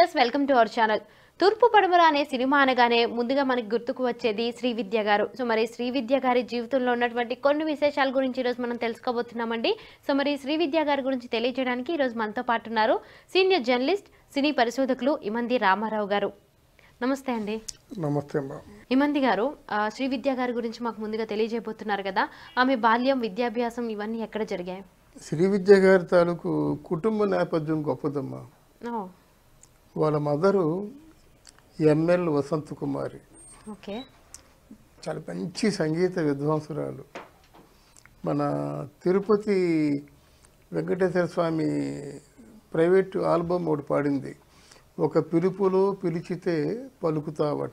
Viewers welcome to our channel Thurpu Padamara అనే cinema అనగానే ముందుగా మనకి గుర్తుకు వచ్చేది శ్రీ విద్య గారు సో మరి శ్రీ విద్య గారి జీవితంలో ఉన్నటువంటి కొన్ని విశేషాల గురించి ఈరోజు మనం తెలుసుకోబోతున్నామండి సో మరి శ్రీ విద్య గారి గురించి తెలియజేయడానికి ఈరోజు మనతో పాటు ఉన్నారు సీనియర్ జర్నలిస్ట్ సినీ పరిశోధకులు ఇమంది రామారావు గారు నమస్తే అండి నమస్తే అమ్మా ఇమంది గారు ఆ, శ్రీ విద్య గారి గురించి మాకు ముందుగా తెలియజేయబోతున్నారు కదా ఆమె బాల్యం విద్యాభ్యాసం ఇవన్నీ ఎక్కడ జరిగాయి శ్రీ విద్య గారి తాలూకు కుటుంబ నేపథ్యం గొప్పదమ్మా ఓ వాళ్ళ mother ML Vasantha Kumari okay చాలా మంచి సంగీత విద్వాంసురాలు మన తిరుపతి వెంకటేశ్వర స్వామి ప్రైవేట్ ఆల్బమ్ ఒకటి పాడింది ఒక పిలుపులో పిలిచితే పలుకుతావట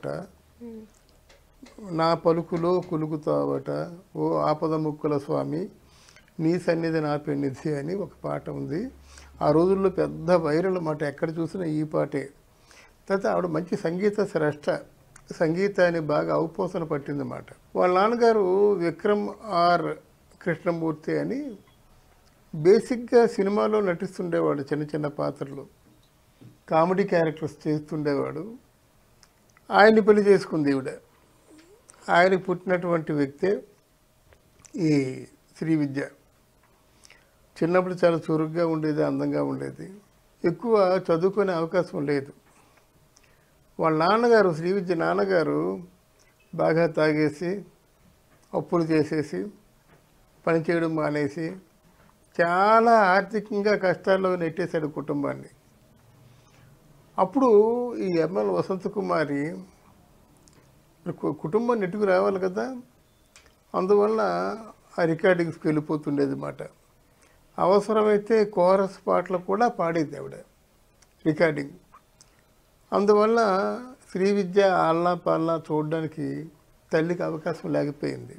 నా పలుకులో కులుకుతావట ఓ ఆపద ముక్కుల స్వామి నీ సన్నిధి నా పెన్నిధి అని ఒక పాట ఉంది ఆ రోజుల్లో పెద్ద వైరల్ మాట ఎక్కడ చూసినా ఈ పాటే తర్వాత ఆవిడ మంచి సంగీత శ్రేష్ట సంగీతాన్ని బాగా ఔపోసన పట్టిందన్నమాట వాళ్ళ నాన్నగారు విక్రమ్ ఆర్ కృష్ణమూర్తి అని బేసిక్గా సినిమాలో నటిస్తుండేవాడు చిన్న చిన్న పాత్రలు కామెడీ క్యారెక్టర్స్ చేస్తుండేవాడు ఆయన్ని పెళ్లి చేసుకుంది ఈవిడ ఆయనకు పుట్టినటువంటి వ్యక్తే ఈ శ్రీ విద్య చిన్నప్పుడు చాలా చురుగ్గా ఉండేది అందంగా ఉండేది ఎక్కువ చదువుకునే అవకాశం లేదు వాళ్ళ నాన్నగారు శ్రీ విద్య నాన్నగారు బాగా తాగేసి అప్పులు చేసేసి పని చేయడం మానేసి చాలా ఆర్థికంగా కష్టాల్లో నెట్టేశాడు కుటుంబాన్ని అప్పుడు ఈ ఎంఎల్ వసంత కుమారి కు- కుటుంబం నెట్టుకు రావాలి కదా అందువల్ల ఆ రికార్డింగ్స్కి వెళ్ళిపోతుండేది మాట అవసరమైతే కోరస్ పాటలు కూడా పాడేది ఆవిడ రికార్డింగ్ అందువల్ల శ్రీ విద్య ఆల్నా పాలనా చూడడానికి తల్లికి అవకాశం లేకపోయింది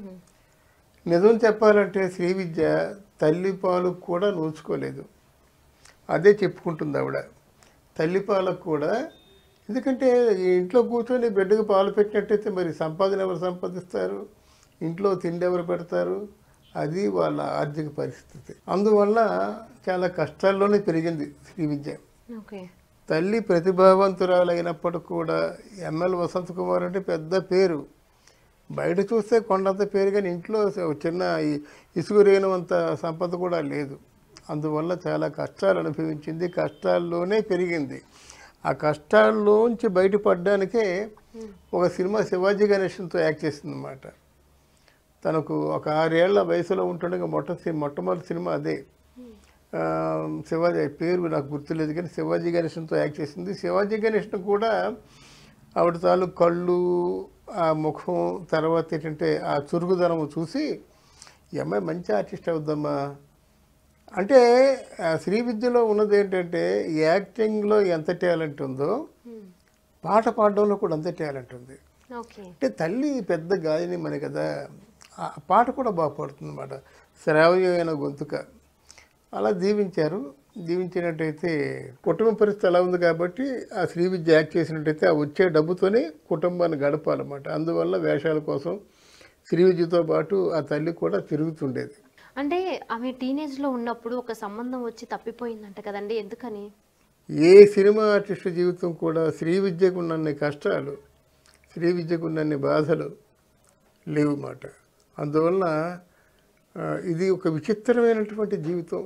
నిజం చెప్పాలంటే శ్రీ విద్య తల్లి పాలు కూడా నోచుకోలేదు అదే చెప్పుకుంటుంది ఆవిడ తల్లి పాలకు కూడా ఎందుకంటే ఈ ఇంట్లో కూర్చొని బిడ్డకు పాలు పెట్టినట్టయితే మరి సంపాదన ఎవరు సంపాదిస్తారు ఇంట్లో తిండి ఎవరు పెడతారు అది వాళ్ళ ఆర్థిక పరిస్థితి అందువల్ల చాలా కష్టాల్లోనే పెరిగింది శ్రీ విద్య ఓకే తల్లి ప్రతిభావంతురాలైనప్పటికి కూడా ఎంఎల్ వసంత కుమార్ అంటే పెద్ద పేరు బయట చూస్తే కొండంత పేరు కానీ ఇంట్లో చిన్న ఈ- ఇసుగు రేణువంత సంపద కూడా లేదు అందువల్ల చాలా కష్టాలు అనుభవించింది కష్టాల్లోనే పెరిగింది ఆ కష్టాల్లోంచి బయటపడడానికే ఒక సినిమా శివాజీ గణేషన్తో యాక్ట్ చేసిందన్నమాట తనకు ఒక ఆరేళ్ల వయసులో ఉంటుండగా మొట్ట మొట్టమొదటి సినిమా అదే ఆ, శివాజీ పేరు నాకు గుర్తులేదు కానీ శివాజీ గణేషన్తో యాక్ట్ చేసింది శివాజీ గణేషన్ కూడా ఆవిడ తాలూ కళ్ళు ఆ ముఖం తర్వాత ఏంటంటే ఆ చురుకుదనం చూసి ఈ అమ్మాయి మంచి ఆర్టిస్ట్ అవుద్దమ్మా అంటే ఆ శ్రీ విద్యలో ఉన్నది ఏంటంటే ఈ యాక్టింగ్లో ఎంత టాలెంట్ ఉందో పాట పాడడంలో కూడా అంతే టాలెంట్ ఉంది ఓకే అంటే తల్లి పెద్ద గాయని మన కదా ఆ పాట కూడా బాగా పాడుతుంది అనమాట శ్రావ్యమైన గొంతుక అలా దీవించారు దీవించినట్టయితే కుటుంబ పరిస్థితి ఎలా ఉంది కాబట్టి ఆ శ్రీ విద్య యాక్ట్ చేసినట్టయితే ఆ వచ్చే డబ్బుతోనే కుటుంబాన్ని గడపాలన్నమాట అందువల్ల వేషాల కోసం శ్రీ విద్యతో పాటు ఆ తల్లి కూడా తిరుగుతుండేది అంటే ఆమె టీనేజ్ లో ఉన్నప్పుడు ఒక సంబంధం వచ్చి తప్పిపోయిందంట కదండి ఎందుకని ఏ సినిమా ఆర్టిస్ట్ జీవితం కూడా శ్రీ విద్యకు ఉన్నన్ని కష్టాలు శ్రీ విద్యకు ఉన్నన్ని బాధలు లేవు మాట అందువలన ఆ, ఇది ఒక విచిత్రమైనటువంటి జీవితం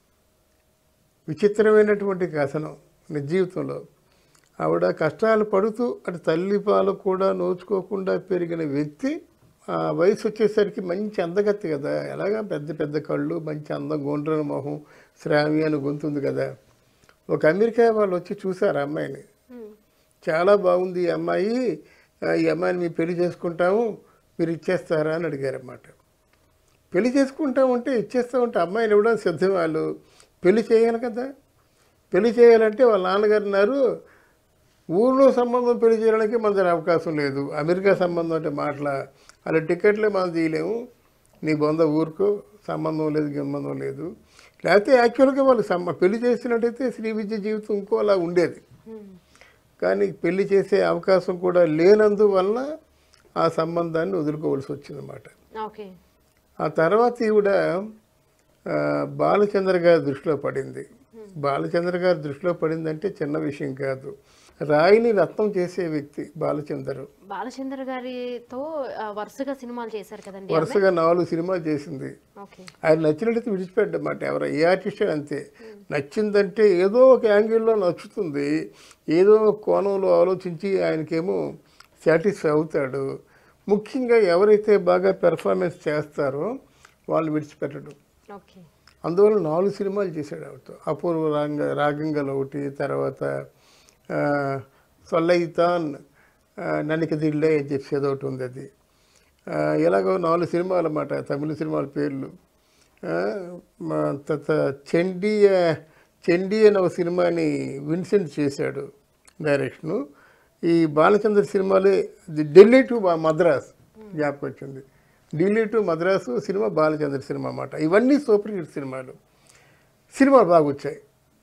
విచిత్రమైనటువంటి కథనం నిజ జీవితంలో ఆవిడ కష్టాలు పడుతూ అటు తల్లి పాలు కూడా నోచుకోకుండా పెరిగిన వ్యక్తి ఆ వయసు వచ్చేసరికి మంచి అందగత్తి కదా ఎలాగా పెద్ద పెద్ద కళ్ళు మంచి అందం గోండ్రన మొహం శ్రావ్య అని గొంతుంది కదా ఒక అమెరికా వాళ్ళు వచ్చి చూసారు ఆ అమ్మాయిని చాలా బాగుంది ఈ అమ్మాయి ఆ, ఈ అమ్మాయిని మేము పెళ్లి చేసుకుంటాము మీరు ఇచ్చేస్తారా అని అడిగారన్నమాట పెళ్లి చేసుకుంటామంటే ఇచ్చేస్తామంటే అమ్మాయిని ఇవ్వడం సిద్ధం వాళ్ళు పెళ్లి చేయాలి కదా పెళ్లి చేయాలంటే వాళ్ళ నాన్నగారు అన్నారు ఊళ్ళో సంబంధం పెళ్లి చేయడానికి మన దగ్గర అవకాశం లేదు అమెరికా సంబంధం అంటే మాటల అలా టికెట్లే మనం తీయలేము నీ బొంద ఊరుకో సంబంధం లేదు సంబంధం లేదు లేకపోతే యాక్చువల్గా వాళ్ళు సమ్మ పెళ్లి చేసినట్టయితే శ్రీ విద్య జీవితం ఇంకోలా ఉండేది కానీ పెళ్లి చేసే అవకాశం కూడా లేనందువలన ఆ సంబంధాన్ని వదులుకోవాల్సి వచ్చిందన్నమాట ఓకే ఆ తర్వాత ఈవిడ ఆ, బాలచంద్ర గారి దృష్టిలో పడింది బాలచంద్ర గారి దృష్టిలో పడిందంటే చిన్న విషయం కాదు రాయిని రత్నం చేసే వ్యక్తి బాలచంద్ర బాలచంద్ర గారితో ఆ, వరుసగా సినిమాలు చేశారు కదండి వరుసగా నాలుగు సినిమాలు చేసింది ఓకే ఆయన నచ్చినట్టు విడిచిపెట్టమాట ఎవరు ఏ ఆర్టిస్ట్ అంతే నచ్చిందంటే ఏదో ఒక యాంగిల్లో నచ్చుతుంది ఏదో ఒక కోణంలో ఆలోచించి ఆయనకేమో సాటిస్ఫై అవుతాడు ముఖ్యంగా ఎవరైతే బాగా పెర్ఫార్మెన్స్ చేస్తారో వాళ్ళు విడిచిపెట్టడు ఓకే అందువల్ల నాలుగు సినిమాలు చేశాడు ఆవిడతో అపూర్వ రాగ రాగంగల్ ఒకటి తర్వాత ఆ, సొల్లయితాన్ ఆ, నన్నిక దిళ్ళే అని చెప్పి ఏదో ఒకటి ఉంది అది ఆ, ఎలాగో నాలుగు సినిమాలు అన్నమాట తమిళ సినిమాల పేర్లు ఆ, మా తర్వాత చెండి చెండి అనే ఒక సినిమాని విన్సెంట్ చేశాడు డైరెక్షను ఈ బాలచంద్ర సినిమాలే ది ఢిల్లీ టు మా- మద్రాస్ జ్ఞాపకం వచ్చింది ఢిల్లీ టు మద్రాసు సినిమా బాలచంద్ర సినిమా అన్నమాట ఇవన్నీ సూపర్ హిట్ సినిమాలు సినిమాలు బాగా వచ్చాయి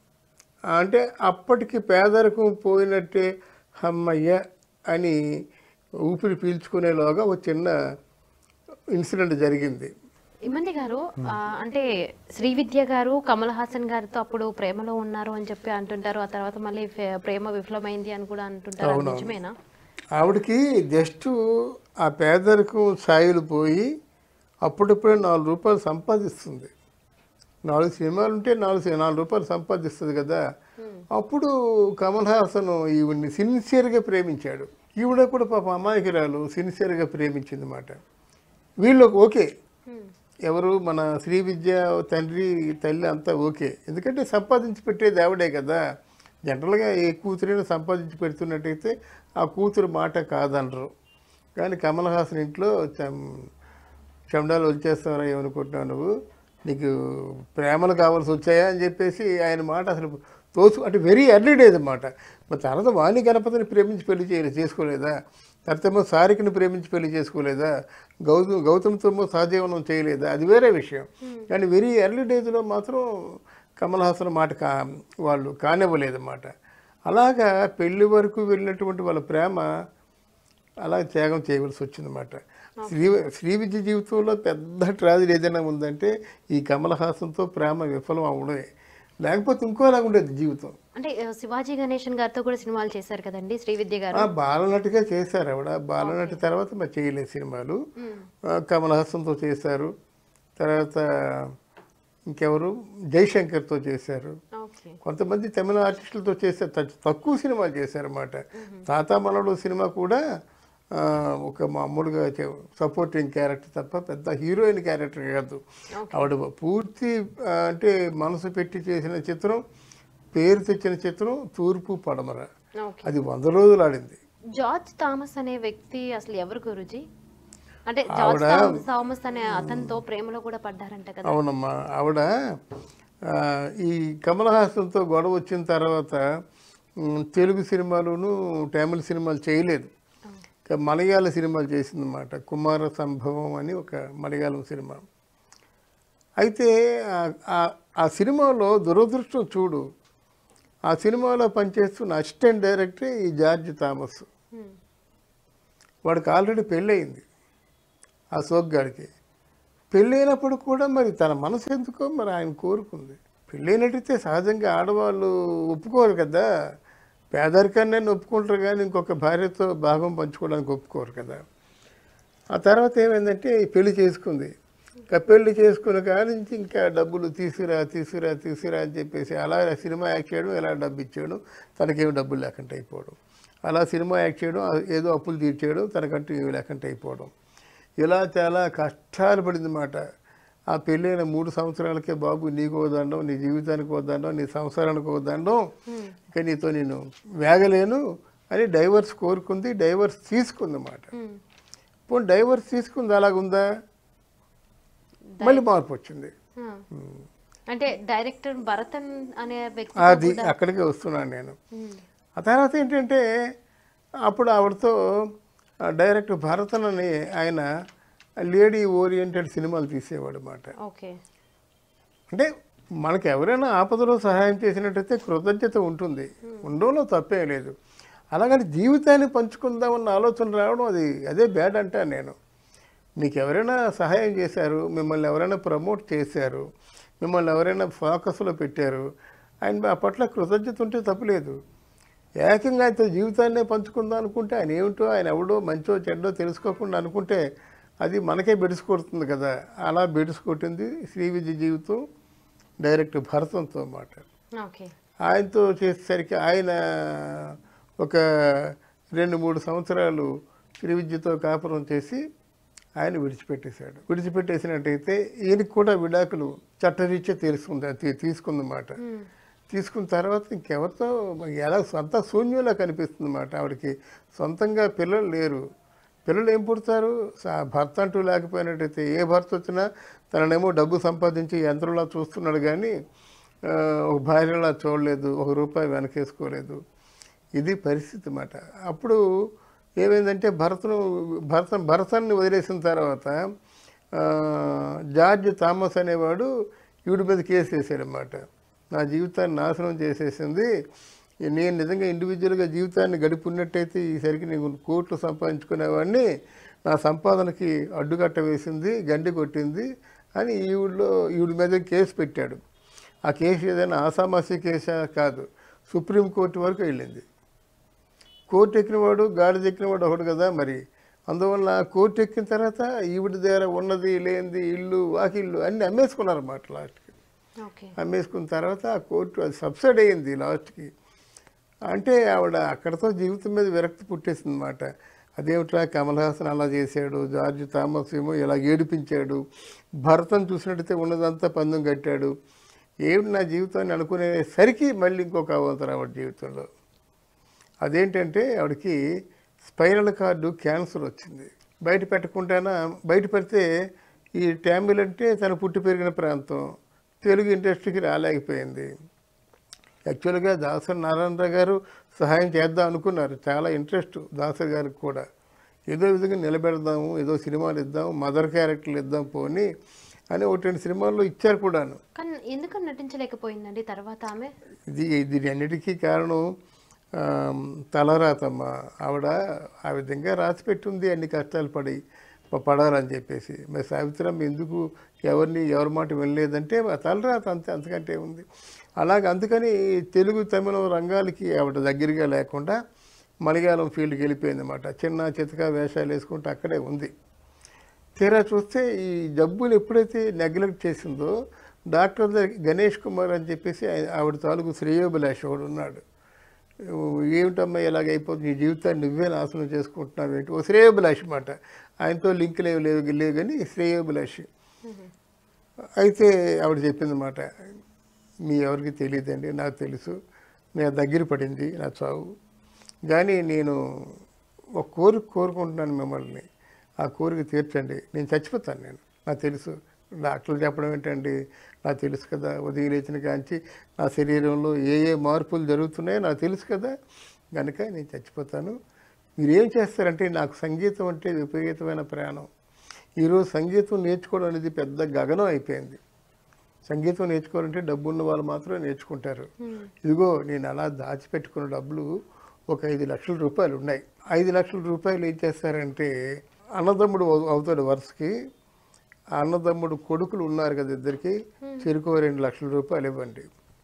అంటే అప్పటికి పేదరికం పోయినట్టే అమ్మయ్య అని ఊపిరి పీల్చుకునేలోగా ఒక చిన్న ఇన్సిడెంట్ జరిగింది ఇమ్మంది గారు ఆ, అంటే శ్రీవిద్య గారు కమల్ హాసన్ గారితో అప్పుడు ప్రేమలో ఉన్నారు అని చెప్పి అంటుంటారు ఆ తర్వాత మళ్ళీ ఫే- ప్రేమ విఫలమైంది అని కూడా అంటుంటారు అది నిజమేనా ఆవిడకి జస్ట్ ఆ పేదరికం ఛాయలు పోయి అప్పుడప్పుడే నాలుగు రూపాయలు సంపాదిస్తుంది నాలుగు సినిమాలు ఉంటే నాలుగు సి- నాలుగు రూపాయలు సంపాదిస్తుంది కదా అప్పుడు కమల్ హాసన్ ఈవిడ్ని సిన్సియర్గా ప్రేమించాడు ఈవిడ కూడా పాప అమాయకురాలు సిన్సియర్గా ప్రేమించింది మాట వీళ్ళకి ఓకే హ్మ్. ఎవరు మన శ్రీ విద్య తండ్రి తల్లి అంతా ఓకే ఎందుకంటే సంపాదించి పెట్టేది ఆవిడే కదా జనరల్గా ఏ కూతురైనా సంపాదించి పెడుతున్నట్టయితే ఆ కూతురు మాట కాదనరు కానీ కమల్ హాసన్ ఇంట్లో చం- చెమడాలు వచ్చేస్తారా ఏమనుకుంటున్నావు నువ్వు నీకు ప్రేమలు కావాల్సి వచ్చాయా అని చెప్పేసి ఆయన మాట అసలు తోసు అంటే వెరీ ఎర్లీ డేస్ అన్నమాట మరి తర్వాత వాణి గణపతిని ప్రేమించి పెళ్లి చేయలేదు చేసుకోలేదా తర్వాత ఏమో సారికని ప్రేమించి పెళ్లి చేసుకోలేదా గౌతమ్ గౌతమ్తో సహజీవనం చేయలేదా అది వేరే విషయం కానీ వెరీ ఎర్లీ డేస్లో మాత్రం కమల్ హాసన్ మాట కా వాళ్ళు కానివ్వలేదన్నమాట అలాగా పెళ్లి వరకు వెళ్ళినటువంటి వాళ్ళ ప్రేమ అలా త్యాగం చేయవలసి వచ్చిందన్నమాట శ్రీ శ్రీ విద్య జీవితంలో పెద్ద ట్రాజడీ ఏదైనా ఉందంటే ఈ కమల్ హాసన్తో ప్రేమ విఫలం అవడమే లేకపోతే ఇంకోలాగా ఉండేది జీవితం అంటే ఆ, శివాజీ గణేశన్ గారితో కూడా సినిమాలు చేశారు కదండి శ్రీవిద్య గారు ఆ బాలనటిగా చేశారు ఆవిడ బాలనటి తర్వాత మరి చేయలేదు సినిమాలు ఆ, కమల్ హాసన్తో చేశారు తర్వాత ఇంకెవరు జైశంకర్తో చేశారు ఓకే కొంతమంది తమిళ ఆర్టిస్టులతో చేశారు తక్- తక్కువ సినిమాలు చేశారన్నమాట తాత మనడు సినిమా కూడా ఆ, ఒక మామూలుగా సపోర్టింగ్ క్యారెక్టర్ తప్ప పెద్ద హీరోయిన్ క్యారెక్టర్ కాదు ఆవిడ పూర్తి ఆ, అంటే మనసు పెట్టి చేసిన చిత్రం పేరు తెచ్చిన చిత్రం తూర్పు పడమర ఓకే అది వంద రోజులు ఆడింది జార్జ్ థామస్ అనే వ్యక్తి అసలు ఎవరు గురుజీ అంటే జార్జ్ థామ్- థామస్ అనే అతనితో ప్రేమలో కూడా పడ్డారంట కదా అవునమ్మా ఆవిడ ఆ, ఈ కమల్ హాసన్తో గొడవ వచ్చిన తర్వాత ఉమ్, తెలుగు సినిమాలును తమిళ సినిమాలు చేయలేదు ఇక మలయాళ సినిమాలు చేసిందన్నమాట కుమార సంభవం అని ఒక మలయాళం సినిమా అయితే ఆ- ఆ- ఆ సినిమాలో దురదృష్టం చూడు ఆ సినిమాలో పనిచేస్తున్న అసిస్టెంట్ డైరెక్టర్ ఈ జార్జ్ థామస్ హ్మ్. వాడికి ఆల్రెడీ పెళ్ళయింది ఆ సోగ్గాడికి పెళ్ళైనప్పుడు కూడా మరి తన మనసు ఎందుకో మరి ఆయన కోరుకుంది పెళ్ళైనట్టయితే సహజంగా ఆడవాళ్ళు ఒప్పుకోరు కదా పేదరికాన్ని ఒప్పుకుంటారు కానీ ఇంకొక భార్యతో భాగం పంచుకోవడానికి ఒప్పుకోరు కదా ఆ తర్వాత ఏమైందంటే ఈ పెళ్లి చేసుకుంది ఇంకా పెళ్లి చేసుకున్న కాడి నుంచి ఇంకా డబ్బులు తీసుకురా తీసుకురా తీసుకురా అని చెప్పేసి అలా సినిమా యాక్ట్ చేయడం ఎలా డబ్బు ఇచ్చేయడం తనకేమి డబ్బులు లేకుండా అయిపోవడం అలా సినిమా యాక్ట్ చేయడం ఏదో అప్పులు తీర్చేయడం తనకంటూ ఏమి లేకుండా అయిపోవడం ఇలా చాలా కష్టాలు పడింది మాట ఆ పెళ్ళైన మూడు సంవత్సరాలకే బాబు నీకు వదండం నీ జీవితానికి వదండం నీ సంసారానికి వదండం ఇక నీతో నేను వేగలేను అని డైవర్స్ కోరుకుంది డైవర్స్ తీసుకుంది అన్నమాట హ్మ్. పోనీ డైవర్స్ తీసుకుంది అలాగుందా మళ్ళీ మార్పు వచ్చింది ఆ. అంటే డైరెక్టర్ భరతన్ అనే వ్యక్తి అది అక్కడికే వస్తున్నాను నేను ఆ తర్వాత ఏంటంటే అప్పుడు ఆవిడతో ఆ డైరెక్టర్ భరతన్ అని ఆయన లేడీ ఓరియంటెడ్ సినిమాలు తీసేవాడు అన్నమాట ఓకే అంటే మనకి ఎవరైనా ఆపదలో సహాయం చేసినట్టయితే కృతజ్ఞత ఉంటుంది ఉండడంలో తప్పేం లేదు అలాగని జీవితాన్ని పంచుకుందామన్న ఆలోచన రావడం అది అదే బ్యాడ్ అంటాను నేను మీకు ఎవరైనా సహాయం చేశారు మిమ్మల్ని ఎవరైనా ప్రమోట్ చేశారు మిమ్మల్ని ఎవరైనా ఫోకస్లో పెట్టారు ఆయన మా పట్ల కృతజ్ఞత ఉంటే తప్పులేదు ఏకంగా ఆయనతో జీవితాన్నే పంచుకుందాం అనుకుంటే ఆయన ఏమిటో ఆయన ఎవడో మంచో చెడ్డో తెలుసుకోకుండా అనుకుంటే అది మనకే బెడిసికొడుతుంది కదా అలా బెడిసికొట్టింది శ్రీ విద్య జీవితం డైరెక్ట్ భరతంతో మాట ఓకే ఆయనతో చేసేసరికి ఆయన ఒక రెండు మూడు సంవత్సరాలు శ్రీ విద్యతో కాపురం చేసి ఆయన విడిచిపెట్టేశాడు విడిచిపెట్టేసినట్టయితే ఈయనకి కూడా విడాకులు చట్టరీత్యా తెలుసుకుంది తీ- తీసుకుందన్నమాట తీసుకున్న తర్వాత ఇంకెవరితో ఎలా సొంత శూన్యంలా కనిపిస్తుంది అన్నమాట ఆవిడకి సొంతంగా పిల్లలు లేరు పిల్లలు ఏం పుడతారు స- భర్త అంటూ లేకపోయినట్టయితే ఏ భర్త వచ్చినా తననేమో డబ్బు సంపాదించి యంత్రంలా చూస్తున్నాడు కానీ ఆ, ఒక భార్యలా చూడలేదు ఒక రూపాయి వెనకేసుకోలేదు ఇది పరిస్థితి అన్నమాట అప్పుడు ఏమైందంటే భరతను భరత భరతాన్ని వదిలేసిన తర్వాత ఆ, జార్జ్ థామస్ అనేవాడు ఈవిడ మీద కేసు వేసాడనమాట నా జీవితాన్ని నాశనం చేసేసింది నేను నిజంగా ఇండివిజువల్గా జీవితాన్ని గడిపున్నట్టయితే ఈసరికి నేను కోట్లు సంపాదించుకునేవాడిని నా సంపాదనకి అడ్డుకట్ట వేసింది గండి కొట్టింది అని ఈవిడలో ఈవిడ మీద కేసు పెట్టాడు ఆ కేసు ఏదైనా ఆసామాసి కేసా కాదు సుప్రీంకోర్టు వరకు వెళ్ళింది కోర్టు ఎక్కినవాడు గాడిద ఎక్కినవాడు ఒకడు కదా మరి అందువల్ల కోర్టు ఎక్కిన తర్వాత ఈవిడ దగ్గర ఉన్నది లేనిది ఇల్లు వాకిళ్ళు అన్నీ అమ్మేసుకున్నారన్నమాట లాస్ట్కి ఓకే అమ్మేసుకున్న తర్వాత ఆ కోర్టు అది సబ్సైడ్ అయ్యింది లాస్ట్కి అంటే ఆవిడ అక్కడతో జీవితం మీద విరక్తి పుట్టేసింది అనమాట అదేమిట్రా కమల్ హాసన్ అలా చేశాడు జార్జ్ థామస్ ఏమో ఇలా ఏడిపించాడు భరతం చూసినట్టయితే ఉన్నదంతా పందెం కట్టాడు ఏమిటి నా జీవితాన్ని అనుకునేసరికి మళ్ళీ ఇంకొక అవంతరం ఆవిడ జీవితంలో అదేంటంటే ఆవిడకి స్పైరల్ కార్డు క్యాన్సర్ వచ్చింది బయట పెట్టకుండానా బయట పెడితే ఈ ట్యామిల్ అంటే తను పుట్టి పెరిగిన ప్రాంతం తెలుగు ఇండస్ట్రీకి రాలేకపోయింది యాక్చువల్గా దాసరి నారాయణరావు గారు సహాయం చేద్దాం అనుకున్నారు చాలా ఇంట్రెస్ట్ దాసరి గారికి కూడా ఏదో విధంగా నిలబెడదాము ఏదో సినిమాలు ఇద్దాం మదర్ క్యారెక్టర్లు ఇద్దాం పోని అని ఒకటి రెండు సినిమాల్లో ఇచ్చారు కూడాను కానీ ఎందుకని నటించలేకపోయిందండి తర్వాత ఆమె ఇది దీని అన్నిటికీ కారణం ఆ, తలరాతమ్మ ఆవిడ ఆ విధంగా రాసి పెట్టుంది అన్ని కష్టాలు పడి ప- పడాలని చెప్పేసి మరి సావిత్రమ్మ ఎందుకు ఎవరిని ఎవరి మాట వినలేదంటే ఆ తలరాత అంతే అంతకంటే ఉంది అలాగే అందుకని తెలుగు తమిళం రంగాలకి ఆవిడ దగ్గరగా లేకుండా మలయాళం ఫీల్డ్కి వెళ్ళిపోయింది అనమాట చిన్న చితక వేషాలు వేసుకుంటూ అక్కడే ఉంది తీరా చూస్తే ఈ జబ్బులు ఎప్పుడైతే నెగ్లెక్ట్ చేసిందో డాక్టర్ దగ్గర గణేష్ కుమార్ అని చెప్పేసి ఆయ- ఆవిడ తాలూకు శ్రేయోభిలాష్ ఒకడు ఉన్నాడు ఏమిటమ్మా ఇలాగ అయిపోతుంది నీ జీవితాన్ని నువ్వే నాశనం చేసుకుంటున్నావు ఏంటి ఓ శ్రేయోభిలాష్ మాట ఆయనతో లింక్ లేవు లేవు లేవు కానీ శ్రేయోభిలాష్ అయితే ఆవిడ చెప్పిందన్నమాట మీ ఎవరికి తెలియదండి నాకు తెలుసు నా దగ్గర పడింది నా చావు కానీ నేను ఒక కోరిక కోరుకుంటున్నాను మిమ్మల్ని ఆ కోరిక తీర్చండి నేను చచ్చిపోతాను నేను నాకు తెలుసు డాక్టర్లు చెప్పడం ఏంటండి నాకు తెలుసు కదా ఉదయం లేచిన కాంచి నా శరీరంలో ఏ ఏ మార్పులు జరుగుతున్నాయో నాకు తెలుసు కదా కనుక నేను చచ్చిపోతాను మీరు ఏం చేస్తారంటే నాకు సంగీతం అంటే విపరీతమైన ప్రాణం ఈరోజు సంగీతం నేర్చుకోవడం అనేది పెద్ద గగనం అయిపోయింది సంగీతం నేర్చుకోవాలంటే డబ్బు ఉన్న వాళ్ళు మాత్రమే నేర్చుకుంటారు ఇదిగో నేను అలా దాచిపెట్టుకున్న డబ్బులు ఒక ఐదు లక్షల రూపాయలు ఉన్నాయి ఐదు లక్షల రూపాయలు ఏం చేస్తారంటే అన్నదమ్ముడు అవు- అవుతాడు వరుసకి ఆ అన్నదమ్ముడు కొడుకులు ఉన్నారు కదా ఇద్దరికి చెరుకు రెండు లక్షల రూపాయలు ఇవ్వండి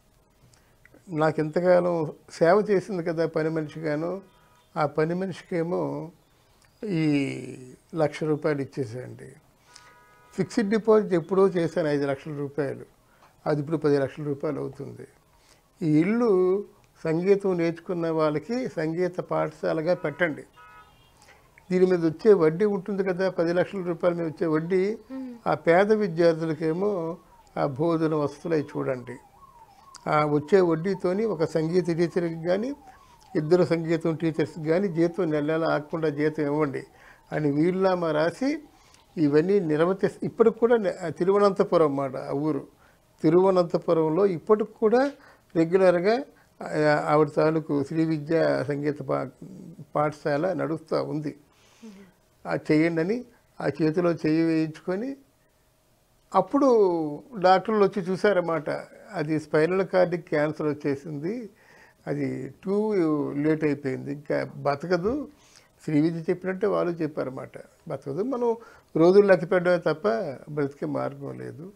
నాకు ఇంతకాలం సేవ చేసింది కదా పని మనిషిగాను ఆ పని మనిషికేమో ఈ లక్ష రూపాయలు ఇచ్చేసేయండి ఫిక్స్డ్ డిపాజిట్ ఎప్పుడో చేశాను ఐదు లక్షల రూపాయలు అది ఇప్పుడు పది లక్షల రూపాయలు అవుతుంది ఈ ఇల్లు సంగీతం నేర్చుకున్న వాళ్ళకి సంగీత పాఠశాలగా పెట్టండి దీని మీద వచ్చే వడ్డీ ఉంటుంది కదా పది లక్షల రూపాయల మీద వచ్చే వడ్డీ ఆ పేద విద్యార్థులకేమో ఆ భోజన వస్తువులు అవి చూడండి ఆ వచ్చే వడ్డీతోని ఒక సంగీత టీచర్కి కానీ ఇద్దరు సంగీతం టీచర్స్కి కానీ జీతం నెల నెల ఆగకుండా జీతం ఇవ్వండి అని వీలునామా రాసి ఇవన్నీ నిర్వర్తి ఇప్పటికి కూడా నే- తిరువనంతపురం అన్నమాట ఆ ఊరు తిరువనంతపురంలో ఇప్పటికి కూడా రెగ్యులర్గా ఆ- ఆవిడ తాలూకు శ్రీ విద్యా సంగీత పా పాఠశాల నడుస్తూ ఉంది ఆ చేయండి అని ఆ చేతిలో చెయ్యి వేయించుకొని అప్పుడు డాక్టర్లు వచ్చి చూసారన్నమాట అది స్పైనల్ కార్డుకి క్యాన్సర్ వచ్చేసింది అది టూ లేట్ అయిపోయింది ఇంకా బతకదు శ్రీ విద్య చెప్పినట్టే వాళ్ళు చెప్పారన్నమాట బతకదు మనం రోజులు లెక్క పెట్టడమే తప్ప బ్రతికే మార్గం లేదు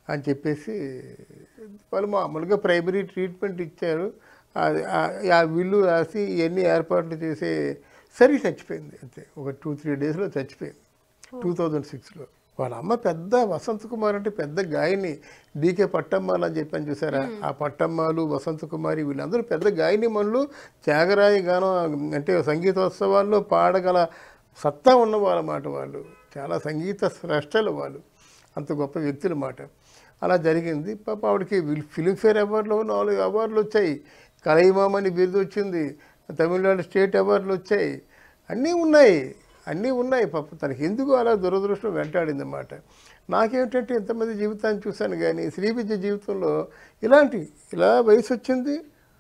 అని చెప్పేసి వాళ్ళు మామూలుగా ప్రైమరీ ట్రీట్మెంట్ ఇచ్చారు అది- ఆ- ఆ బిల్లు రాసి ఇవన్నీ ఏర్పాట్లు చేసే సరి చచ్చిపోయింది అంతే ఒక టూ త్రీ డేస్లో చచ్చిపోయింది టూ థౌజండ్ సిక్స్లో వాళ్ళ అమ్మ పెద్ద వసంత కుమార్ అంటే పెద్ద గాయని డీకే పట్టమ్మాలు అని చెప్పని చూసారా ఆ పట్టమ్మాలు వసంత కుమారి వీళ్ళందరూ పెద్ద గాయని మనులు త్యాగరాయ గానం అంటే సంగీతోత్సవాల్లో పాడగల సత్తా ఉన్న వాళ్ళ మాట వాళ్ళు చాలా సంగీత స్రష్టలు వాళ్ళు అంత గొప్ప వ్యక్తుల మాట అలా జరిగింది పాప ఆవిడకి ఫిలింఫేర్ అవార్డులో నాలుగు అవార్డులు వచ్చాయి కలయిమామ్ అని బిరుదు వచ్చింది తమిళనాడు స్టేట్ అవార్డులు వచ్చాయి అన్నీ ఉన్నాయి అన్నీ ఉన్నాయి పాప తనకి ఎందుకు అలా దురదృష్టం వెంటాడింది అన్నమాట నాకేమిటంటే ఎంతమంది జీవితాన్ని చూశాను కానీ శ్రీ విద్య జీవితంలో ఇలాంటి ఇలా వయసు వచ్చింది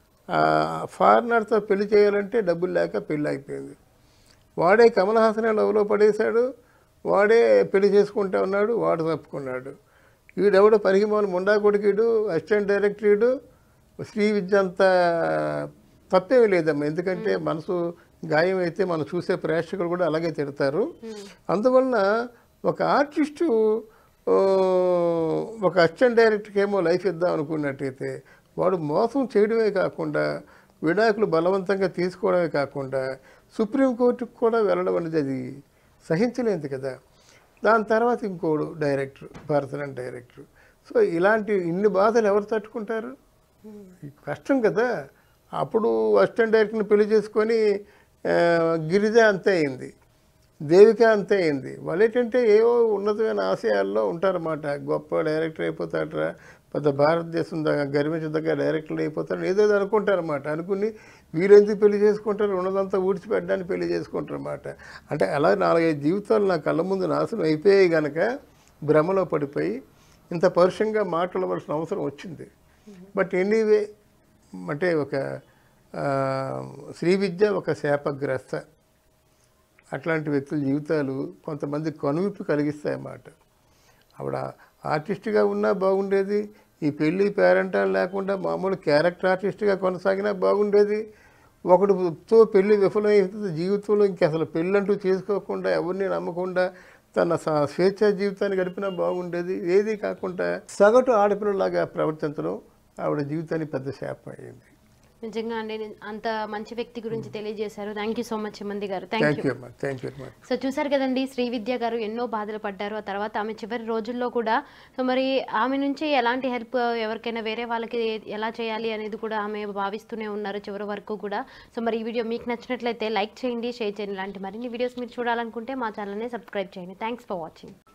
ఫారినర్తో పెళ్లి చేయాలంటే డబ్బులు లేక పెళ్ళి అయిపోయింది వాడే కమల్ హాసన్ లవ్లో పడేశాడు వాడే పెళ్లి చేసుకుంటా ఉన్నాడు వాడు తప్పుకున్నాడు వీడెవడో పనికి మాల ముండా కొడుకుడు అసిస్టెంట్ డైరెక్టరుడు శ్రీ విద్య అంత తప్పేమీ లేదమ్మా ఎందుకంటే మనసు గాయం అయితే మనం చూసే ప్రేక్షకులు కూడా అలాగే తిడతారు అందువలన ఒక ఆర్టిస్టు ఓ, ఒక అసిస్టెంట్ డైరెక్టర్కి ఏమో లైఫ్ ఇద్దాం అనుకున్నట్టయితే వాడు మోసం చేయడమే కాకుండా విడాకులు బలవంతంగా తీసుకోవడమే కాకుండా సుప్రీంకోర్టుకు కూడా వెళ్ళడం అనేది అది సహించలేదు కదా దాని తర్వాత ఇంకోడు డైరెక్టర్ భరతనాట్య డైరెక్టర్ సో ఇలాంటి ఇన్ని బాధలు ఎవరు తట్టుకుంటారు కష్టం కదా అప్పుడు అసిస్టెంట్ డైరెక్టర్ని పెళ్లి చేసుకొని ఆ, గిరిజ అంతే అయింది దేవిక అంతే అయింది వాళ్ళు ఏంటంటే ఏవో ఉన్నతమైన ఆశయాల్లో ఉంటారన్నమాట గొప్ప డైరెక్టర్ అయిపోతాడరా పెద్ద భారతదేశం దగ్గర గర్వించదగ్గ డైరెక్టర్లు అయిపోతారు ఏదో ఏదో అనుకుంటారన్నమాట అనుకుని వీరెందుకు పెళ్లి చేసుకుంటారు ఉన్నదంతా ఊడ్చిపెట్టడానికి పెళ్లి చేసుకుంటారు అన్నమాట అంటే అలా నాలుగైదు జీవితాలు నా కళ్ళ ముందు నాశనం అయిపోయాయి గనక భ్రమలో పడిపోయి ఇంత పరుషంగా మాట్లాడవలసిన అవసరం వచ్చింది బట్ ఎనీవే అంటే ఒక ఆ, శ్రీ విద్య ఒక శాపగ్రస్త అట్లాంటి వ్యక్తుల జీవితాలు కొంతమంది కనువిప్పు కలిగిస్తాయన్నమాట ఆవిడ ఆర్టిస్ట్గా ఉన్నా బాగుండేది ఈ పెళ్ళి పేరెంటాలు లేకుండా మామూలు క్యారెక్టర్ ఆర్టిస్ట్గా కొనసాగినా బాగుండేది ఒకటితో పెళ్లి విఫలమైతే జీవితంలో ఇంక అసలు పెళ్ళంటూ చేసుకోకుండా ఎవరిని నమ్మకుండా తన స- స్వేచ్ఛా జీవితాన్ని గడిపినా బాగుండేది ఏది కాకుండా సగటు ఆడపిల్లలాగా ప్రవర్తించడం ఆవిడ జీవితానికి పెద్ద శాపం అయ్యింది నిజంగా అండి అంత మంచి వ్యక్తి గురించి తెలియజేశారు థ్యాంక్ యూ సో మచ్ మంది గారు థ్యాంక్ థ్యాంక్ యూ యూ అమ్మా thank you very much so చూసారు కదండి శ్రీ విద్య గారు ఎన్నో బాధలు పడ్డారు ఆ తర్వాత ఆమె చివరి రోజుల్లో కూడా సో మరి ఆమె నుంచి ఎలాంటి హెల్ప్ ఎవరికైనా వేరే వాళ్ళకి ఎలా చేయాలి అనేది కూడా ఆమె భావిస్తూనే ఉన్నారు చివరి వరకు కూడా సో మరి ఈ వీడియో మీకు నచ్చినట్లయితే లైక్ చేయండి షేర్ చేయండి ఇలాంటి మరిన్ని వీడియోస్ మీరు చూడాలనుకుంటే మా ఛానల్ని సబ్స్క్రైబ్ చేయండి థ్యాంక్స్ ఫర్ వాచింగ్